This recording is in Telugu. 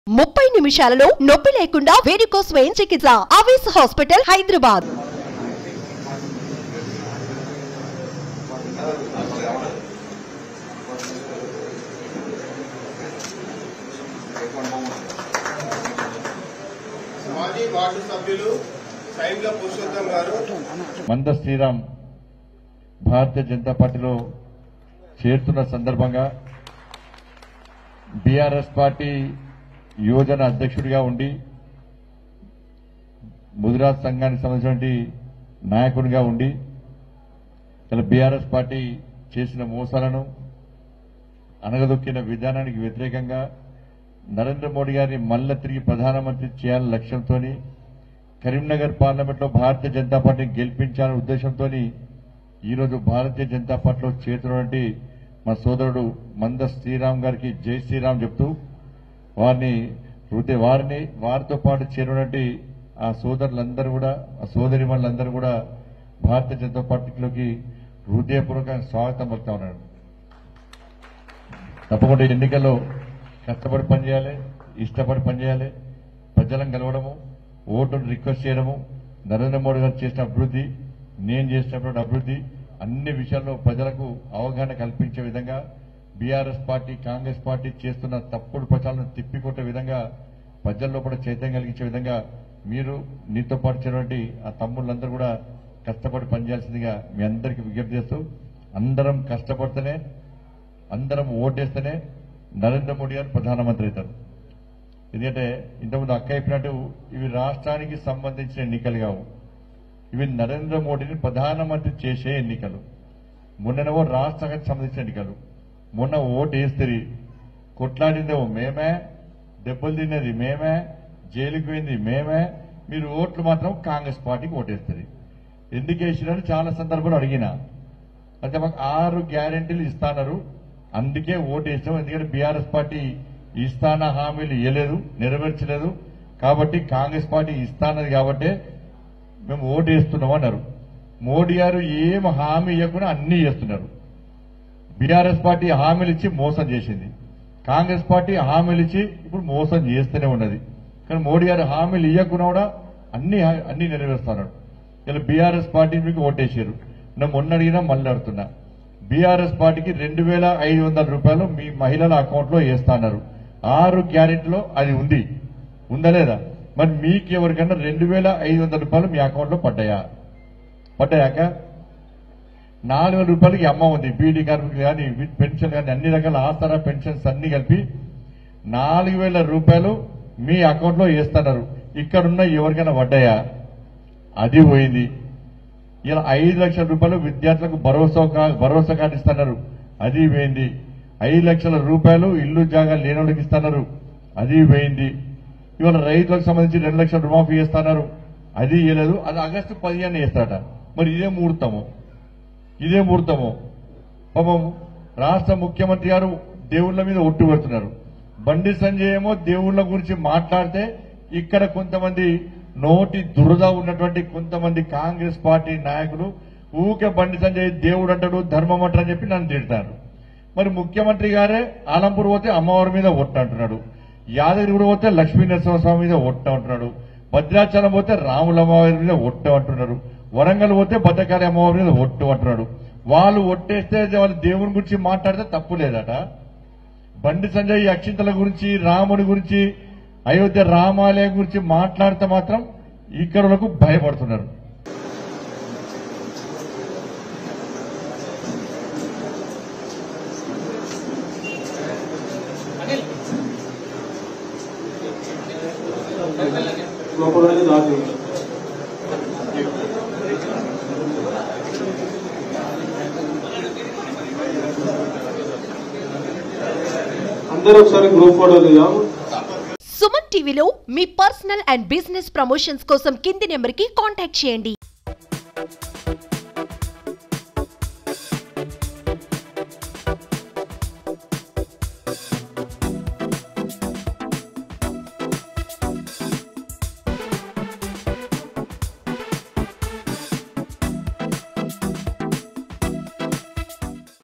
ముప్పై నిమిషాలలో నొప్పి లేకుండా వేడికోస్ వెయిన్ చికిత్స ఆవేశ హాస్పిటల్ హైదరాబాద్ మాజీ వార్డు సభ్యులు సైన్ల పురుషోత్తం గారు మంద శ్రీరామ్ భారతీయ జనతా పార్టీలో చేరుతున్న సందర్భంగా బీఆర్ఎస్ పార్టీ యువజన అధ్యక్షుడిగా ఉండి ముదిరాజ్ సంఘానికి సంబంధించినటువంటి నాయకుడిగా ఉండి ఇలా బీఆర్ఎస్ పార్టీ చేసిన మోసాలను అనగదొక్కిన విధానానికి వ్యతిరేకంగా నరేంద్ర మోడీ గారిని మళ్ళా తిరిగి ప్రధానమంత్రి చేయాలనే లక్ష్యంతో కరీంనగర్ పార్లమెంట్లో భారతీయ జనతా పార్టీని గెలిపించాలనే ఉద్దేశంతో ఈరోజు భారతీయ జనతా పార్టీలో చేరుతున్నటువంటి మా సోదరుడు మంద శ్రీరామ్ గారికి జై శ్రీరామ్ చెప్తూ వారిని హృదయ వారిని వారితో పాటు చేరినటువంటి ఆ సోదరులందరూ కూడా ఆ సోదరి వాళ్ళందరూ కూడా భారతీయ జనతా పార్టీలోకి హృదయపూర్వకంగా స్వాగతం పలుకుతా ఉన్నాడు తప్పకుండా ఈ ఎన్నికల్లో కష్టపడి పనిచేయాలి ఇష్టపడి పనిచేయాలి ప్రజలను కలవడము ఓటును రిక్వెస్ట్ చేయడము నరేంద్ర మోడీ గారు చేసిన అభివృద్ధి నేను చేసినటువంటి అభివృద్ధి అన్ని విషయాల్లో ప్రజలకు అవగాహన కల్పించే విధంగా బీఆర్ఎస్ పార్టీ కాంగ్రెస్ పార్టీ చేస్తున్న తప్పుడు ప్రచారాలను తిప్పికొట్టే విధంగా ప్రజల్లో కూడా చైతన్యం కలిగించే విధంగా మీరు నీతో పాటు చేరినటువంటి ఆ తమ్ముళ్ళందరూ కూడా కష్టపడి పనిచేయాల్సిందిగా మీ అందరికీ విజ్ఞప్తి చేస్తూ అందరం కష్టపడితేనే అందరం ఓటేస్తేనే నరేంద్ర మోడీ గారు ప్రధానమంత్రి అవుతారు ఎందుకంటే ఇంతకుముందు అక్క చెప్పినట్టు ఇవి రాష్ట్రానికి సంబంధించిన ఎన్నికలు కావు ఇవి నరేంద్ర మోడీని ప్రధానమంత్రి చేసే ఎన్నికలు మొన్ననేమో రాష్ట్రానికి సంబంధించిన ఎన్నికలు మొన్న ఓటు వేస్తుంది కొట్లాడిందేమో మేమే దెబ్బలు తినేది మేమే జైలుకి పోయింది మేమే మీరు ఓట్లు మాత్రం కాంగ్రెస్ పార్టీకి ఓటేస్తుంది ఎందుకు వేసినట్టు చాలా సందర్భాలు అడిగినా అంటే మాకు ఆరు గ్యారెంటీలు ఇస్తాన్నారు అందుకే ఓటు వేసాం ఎందుకంటే బీఆర్ఎస్ పార్టీ ఇస్తాన హామీలు ఇవ్వలేదు నెరవేర్చలేదు కాబట్టి కాంగ్రెస్ పార్టీ ఇస్తానది కాబట్టి మేము ఓటు వేస్తున్నాం అన్నారు మోడీ గారు ఏం హామీ ఇవ్వకుండా అన్ని చేస్తున్నారు బీఆర్ఎస్ పార్టీ హామీలు ఇచ్చి మోసం చేసింది కాంగ్రెస్ పార్టీ హామీలు ఇచ్చి ఇప్పుడు మోసం చేస్తూనే ఉన్నది కానీ మోడీ గారు హామీలు ఇవ్వకుండా కూడా అన్ని అన్ని నెరవేరుస్తున్నాడు ఇలా బీఆర్ఎస్ పార్టీ మీకు ఓటేసారు నేను మొన్న అడిగినా మళ్ళీ అడుగుతున్నా బీఆర్ఎస్ పార్టీకి రెండు వేల ఐదు వందల రూపాయలు మీ మహిళల అకౌంట్ లో వేస్తాన్నారు ఆరు గ్యారెంటీలో అది ఉంది ఉందా లేదా మరి మీకు ఎవరికన్నా రెండు వేల ఐదు వందల రూపాయలు మీ అకౌంట్ లో పడ్డాయా పడ్డాయాక నాలుగు వేల రూపాయలకి అమ్మ ఉంది బీడీ కార్మికులు కానీ విత్ పెన్షన్ కానీ అన్ని రకాల ఆసరా పెన్షన్స్ అన్ని కలిపి నాలుగు వేల రూపాయలు మీ అకౌంట్ లో వేస్తున్నారు ఇక్కడున్న ఎవరికైనా పడ్డాయా అది పోయింది ఇలా ఐదు లక్షల రూపాయలు విద్యార్థులకు భరోసా కా- భరోసా కార్డు ఇస్తున్నారు అది పోయింది ఐదు లక్షల రూపాయలు ఇల్లు జాగా లేనోళ్ళకి ఇస్తున్నారు అది పోయింది ఇవాళ రైతులకు సంబంధించి రెండు లక్షల రుణమాఫీ చేస్తున్నారు అది ఇవ్వలేదు అది ఆగస్టు పదిహేను వేస్తాట మరి ఇదే ముహూర్తము ఇదే ముహూర్తము పాపం రాష్ట్ర ముఖ్యమంత్రి గారు దేవుళ్ళ మీద ఒట్టు పెడుతున్నారు బండి సంజయ్ ఏమో దేవుళ్ళ గురించి మాట్లాడితే ఇక్కడ కొంతమంది నోటి దురద ఉన్నటువంటి కొంతమంది కాంగ్రెస్ పార్టీ నాయకులు ఊకే బండి సంజయ్ దేవుడు అంటాడు ధర్మం అంటాడు అని చెప్పి నన్ను తిడతారు మరి ముఖ్యమంత్రి గారే ఆలంపూర్ పోతే అమ్మవారి మీద ఒట్టు అంటున్నాడు యాదగిరి కూడా పోతే లక్ష్మీ నరసింహస్వామి మీద ఒట్టు అంటున్నాడు భద్రాచలం పోతే రాముల అమ్మవారి మీద ఒట్టు అంటున్నారు వరంగల్ పోతే భద్రకాళి అమ్మవారి మీద ఒట్టు అంటున్నాడు వాళ్ళు ఒట్టేస్తే వాళ్ళు దేవుని గురించి మాట్లాడితే తప్పు లేదట బండి సంజయ్ ఈ అక్షింతల గురించి రాముడి గురించి అయోధ్య రామాలయం గురించి మాట్లాడితే మాత్రం ఇక్కడలకు భయపడుతున్నారు లోపలని దాటి అందరూ ఒకసారి గ్రూప్ ఫోటో దిగాము సుమన్ టీవీలో మీ పర్సనల్ అండ్ బిజినెస్ ప్రమోషన్స్ కోసం కింది నెంబర్ కి కాంటాక్ట్ చేయండి